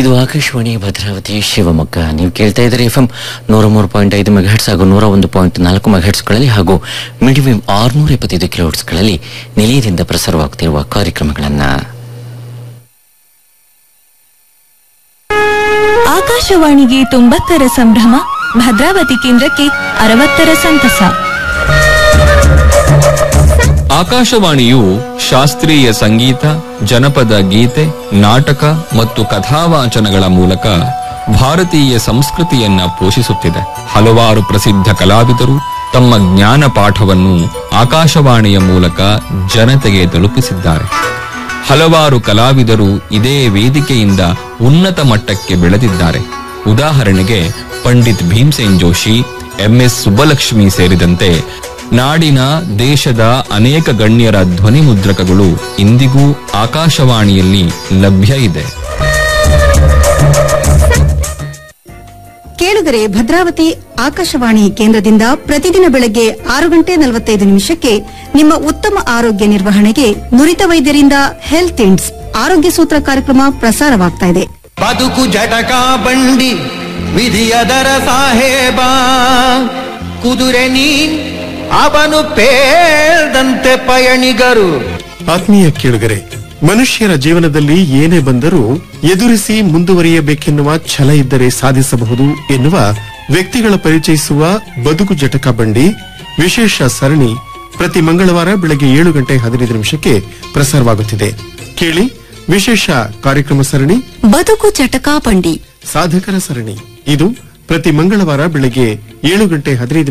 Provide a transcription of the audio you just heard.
ಇದು ಆಕಾಶವಾಣಿ ಭದ್ರಾವತಿ ಶಿವಮೊಗ್ಗ ನೀವು ಕೇಳ್ತಾ ಇದ್ದೀರಿ ಎಫ್ ಎಂ ನೂರ ಮೂರು ಪಾಯಿಂಟ್ ಐದು ಮೆಗಾಹೆಟ್ಸ್ ಹಾಗೂ ನೂರ ಒಂದು ಪಾಯಿಂಟ್ ನಾಲ್ಕು ಮೆಗಾಹೆಟ್ಸ್ಗಳಲ್ಲಿ ಹಾಗೂ ಮಿಡಿವಿಂ ಆರುನೂರ ಎಪ್ಪತ್ತೈದು ಕಿಲೋಹೆಟ್ಸ್ಗಳಲ್ಲಿ ನಿಲಯದಿಂದ ಪ್ರಸಾರವಾಗುತ್ತಿರುವ ಕಾರ್ಯಕ್ರಮಗಳನ್ನ ಆಕಾಶವಾಣಿಗೆ ತೊಂಬತ್ತರ ಸಂಭ್ರಮ ಭದ್ರಾವತಿ ಕೇಂದ್ರಕ್ಕೆ ಅರವತ್ತರ ಸಂತಸ ಆಕಾಶವಾಣಿಯು ಶಾಸ್ತ್ರೀಯ ಸಂಗೀತ ಜನಪದ ಗೀತೆ ನಾಟಕ ಮತ್ತು ಕಥಾವಾಚನಗಳ ಮೂಲಕ ಭಾರತೀಯ ಸಂಸ್ಕೃತಿಯನ್ನ ಪೋಷಿಸುತ್ತಿದೆ ಹಲವಾರು ಪ್ರಸಿದ್ಧ ಕಲಾವಿದರು ತಮ್ಮ ಜ್ಞಾನ ಪಾಠವನ್ನು ಆಕಾಶವಾಣಿಯ ಮೂಲಕ ಜನತೆಗೆ ತಲುಪಿಸಿದ್ದಾರೆ ಹಲವಾರು ಕಲಾವಿದರು ಇದೇ ವೇದಿಕೆಯಿಂದ ಉನ್ನತ ಮಟ್ಟಕ್ಕೆ ಬೆಳೆದಿದ್ದಾರೆ ಉದಾಹರಣೆಗೆ ಪಂಡಿತ್ ಭೀಮ್ಸೇನ್ ಜೋಶಿ ಎಂಎಸ್ ಸುಬ್ಬಲಕ್ಷ್ಮಿ ಸೇರಿದಂತೆ ನಾಡಿನ ದೇಶದ ಅನೇಕ ಗಣ್ಯರ ಧ್ವನಿ ಮುದ್ರಕಗಳು ಇಂದಿಗೂ ಆಕಾಶವಾಣಿಯಲ್ಲಿ ಲಭ್ಯ ಇದೆ ಕೇಳುಗರೆ ಭದ್ರಾವತಿ ಆಕಾಶವಾಣಿ ಕೇಂದ್ರದಿಂದ ಪ್ರತಿದಿನ ಬೆಳಗ್ಗೆ ಆರು ಗಂಟೆ ನಲವತ್ತೈದು ನಿಮಿಷಕ್ಕೆ ನಿಮ್ಮ ಉತ್ತಮ ಆರೋಗ್ಯ ನಿರ್ವಹಣೆಗೆ ನುರಿತ ವೈದ್ಯರಿಂದ ಹೆಲ್ತ್ ಇಂಡ್ಸ್ ಆರೋಗ್ಯ ಸೂತ್ರ ಕಾರ್ಯಕ್ರಮ ಪ್ರಸಾರವಾಗ್ತಾ ಇದೆ ಬದುಕು ಜಟಕ ಬಂಡಿ ವಿಧಿಯದರ ಸಾಹೇಬ ಕುದುರೆ ನೀ ಅವನು ಪೇಳ್ದಂತೆ ಪಯಣಿಗರು ಆತ್ಮೀಯ ಕೇಳುಗರೆ ಮನುಷ್ಯರ ಜೀವನದಲ್ಲಿ ಏನೇ ಬಂದರೂ ಎದುರಿಸಿ ಮುಂದುವರಿಯಬೇಕೆನ್ನುವ ಛಲ ಇದ್ದರೆ ಸಾಧಿಸಬಹುದು ಎನ್ನುವ ವ್ಯಕ್ತಿಗಳ ಪರಿಚಯಿಸುವ ಬದುಕು ಜಟಕ ಬಂಡಿ ವಿಶೇಷ ಸರಣಿ ಪ್ರತಿ ಮಂಗಳವಾರ ಬೆಳಗ್ಗೆ ಏಳು ಗಂಟೆ ಹದಿನೈದು ನಿಮಿಷಕ್ಕೆ ಪ್ರಸಾರವಾಗುತ್ತಿದೆ ಕೇಳಿ ವಿಶೇಷ ಕಾರ್ಯಕ್ರಮ ಸರಣಿ ಬದುಕು ಚಟಕಾ ಪಂಡಿ ಸಾಧಕರ ಸರಣಿ ಇದು ಪ್ರತಿ ಮಂಗಳವಾರ ಬೆಳಗ್ಗೆ ಏಳು ಗಂಟೆ ಹದಿನೈದು